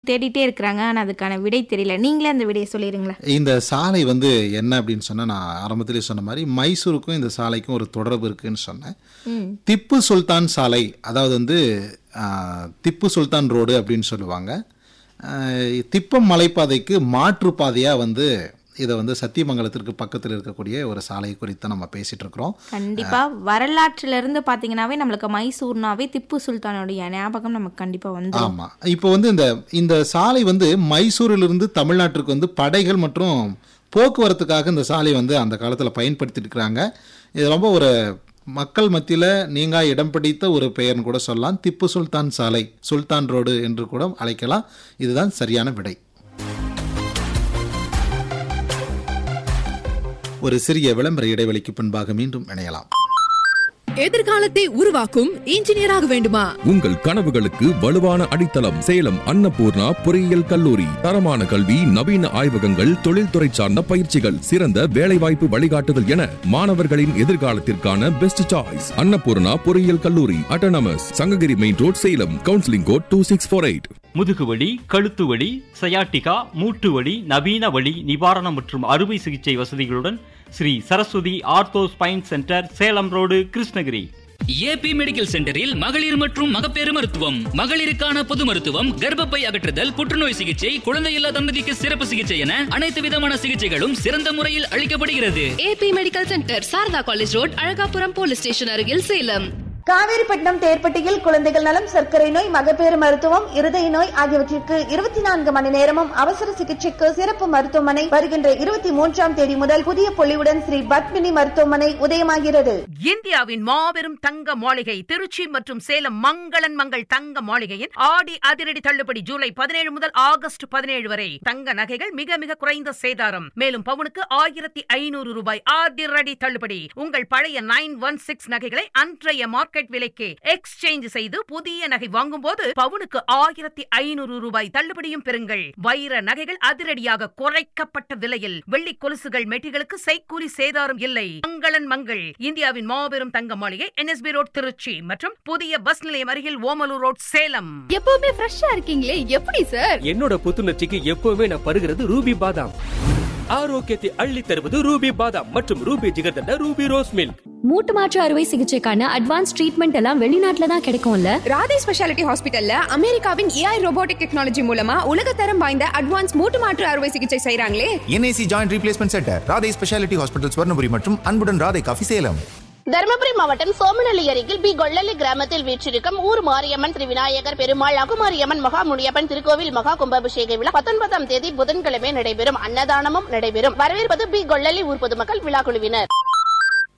தேடிட்டே இருக்கிறாங்க ஆனா அதுக்கான விடை தெரியல நீங்களே அந்த விடையை சொல்லிடுங்களேன் இந்த சாலை வந்து என்ன அப்படின்னு சொன்னா நான் ஆரம்பத்திலே சொன்ன மாதிரி மைசூருக்கும் இந்த சாலைக்கும் ஒரு தொடர்பு இருக்குன்னு சொன்னேன் திப்பு சுல்தான் சாலை அதாவது வந்து ஆ, திப்பு சுல்தான் ரோடு அப்படின்னு சொல்லுவாங்க ஆ, திப்பம் மலைப்பாதைக்கு மாற்று பாதையாக வந்து இதை வந்து சத்தியமங்கலத்திற்கு பக்கத்தில் இருக்கக்கூடிய ஒரு சாலை குறித்து நம்ம பேசிட்டு இருக்கிறோம் கண்டிப்பா வரலாற்றுல இருந்து பாத்தீங்கன்னாவே நம்மளுக்கு மைசூர்னாவே திப்பு சுல்தானுடைய ஞாபகம் நமக்கு கண்டிப்பா வந்து ஆமா இப்போ வந்து இந்த இந்த சாலை வந்து மைசூரிலிருந்து தமிழ்நாட்டிற்கு வந்து படைகள் மற்றும் போக்குவரத்துக்காக இந்த சாலை வந்து அந்த காலத்தில் பயன்படுத்திட்டு இருக்கிறாங்க இது ரொம்ப ஒரு மக்கள் மத்தியில் நீங்கா இடம் பிடித்த ஒரு பெயர்னு கூட சொல்லலாம் திப்பு சுல்தான் சாலை சுல்தான் ரோடு என்று கூட அழைக்கலாம் இதுதான் சரியான விடை ஒரு சிறிய விளம்பர இடைவெளிக்கு பின்பாக மீண்டும் இணையலாம் எதிர்காலத்தை உருவாக்கும் இன்ஜினியராக வேண்டுமா உங்கள் கனவுகளுக்கு வலுவான அடித்தளம் சேலம் அன்னபூர்ணா பொறியியல் கல்லூரி தரமான கல்வி நவீன ஆய்வகங்கள் தொழில்துறை சார்ந்த பயிற்சிகள் சிறந்த வேலைவாய்ப்பு வழிகாட்டுதல் என மாணவர்களின் எதிர்காலத்திற்கான பெஸ்ட் சாய்ஸ் அன்னபூர்ணா பொறியியல் கல்லூரி autonomous Sankagiri main road Salem counselling code two six four eight முதுகுவலி கழுத்து வலி சயாட்டிகா மூட்டு வலி நவீன வலி நிவாரணம் மற்றும் அறுவை சிகிச்சை வசதிகளுடன் Sri Saraswathi ortho spine centre Salem road Krishnagiri AB medical சென்டரில் மகளிர் மற்றும் மகப்பேறு மருத்துவம் மகளிருக்கான பொது மருத்துவம் கர்ப்பப்பை அகற்றுதல் புற்றுநோய் சிகிச்சை குழந்தையில்லா தம்பதிக்கு சிறப்பு சிகிச்சை என அனைத்து விதமான சிகிச்சைகளும் சிறந்த முறையில் அளிக்கப்படுகிறது AB medical centre Saradha college road Alagapuram police station அருகில் சேலம் காவேரிப்பட்டினம் தேர்ப்பட்டியில் குழந்தைகள் நலம் சர்க்கரை நோய் மகப்பேறு மருத்துவம் இருதய நோய் ஆகியவற்றிற்கு இருபத்தி நான்கு மணி நேரமும் அவசர சிகிச்சைக்கு சிறப்பு மருத்துவமனை வருகின்ற இருபத்தி மூன்றாம் தேதி முதல் புதிய பொலிவுடன் ஸ்ரீ பத்மினி மருத்துவமனை உதயமாகிறது இந்தியாவின் மாபெரும் தங்க மாளிகை திருச்சி மற்றும் சேலம் மங்களன் மங்கள் தங்க மாளிகையின் ஆடி அதிரடி தள்ளுபடி ஜூலை பதினேழு முதல் ஆகஸ்ட் பதினேழு வரை தங்க நகைகள் மிக மிக குறைந்த சேதாரம் மேலும் பவுனுக்கு ஆயிரத்தி ஐநூறு ரூபாய் அதிரடி தள்ளுபடி உங்கள் பழைய நைன் ஒன் சிக்ஸ் நகைகளை அன்றைய மார்க்கெட் விலைக்கு எக்ஸ்சேஞ்ச் செய்து புதிய நகை வாங்கும் போது பவுனுக்கு ஆயிரத்தி ஐநூறு ரூபாய் தள்ளுபடியும் பெறுங்கள் வைர நகைகள் அதிரடியாக குறைக்கப்பட்ட விலையில் வெள்ளி கொலுசுகள் மெட்டிகளுக்கு செய்கூலி சேதாரம் இல்லை மங்களன் மங்கள் இந்தியாவின் மாபெரும் தங்க மாளிகை என்எஸ்பி ரோட் திருச்சி மற்றும் புதிய பஸ் நிலையம் அருகில் ஓமலூர் ரோட் சேலம் எப்பவுமே ஃப்ரெஷ்ஷா இருக்கீங்களே எப்படி சார் என்னோட புத்துணர்ச்சிக்கு எப்பவுமே நான் பருகிறது ரூபி பாதாம் ஆரோக்கியத்தை அள்ளி தருவது ரூபி பாதாம் மற்றும் Ruby jigarthanda Ruby rose milk மூட்டு மாற்று அறுவை சிகிச்சைக்கான அட்வான்ஸ் ட்ரீட்மெண்ட் எல்லாம் வெளிநாட்டுல தான் கிடைக்கும்ல ராதே ஸ்பெஷாலிட்டி ஹாஸ்பிட்டல்ல அமெரிக்காவின் ஏஐ ரோபோட்டிக் டெக்னாலஜி மூலமா உலகத்தரம் வாய்ந்த அட்வான்ஸ் மூட்டு மாற்று அறுவை சிகிச்சை செய்றாங்களே NIC joint replacement centre Radhai speciality hospital Swarnapuri மற்றும் அன்புடன் ராதை காஃபி சேலம் தருமபுரி மாவட்டம் சோமநல்லி அருகில் பி கொள்ளலி கிராமத்தில் வீற்றிருக்கும் ஊர் மாரியம்மன் திரு விநாயகர் பெருமாள் அகுமாரியம்மன் மகா முனியப்பன் திருக்கோவில் மகா கும்பாபிஷேக விழா பத்தொன்பதாம் தேதி புதன்கிழமை நடைபெறும் அன்னதானமும் நடைபெறும் வரவேற்பது பி கொள்ளலி ஊர் பொதுமக்கள் விழா குழுவினர்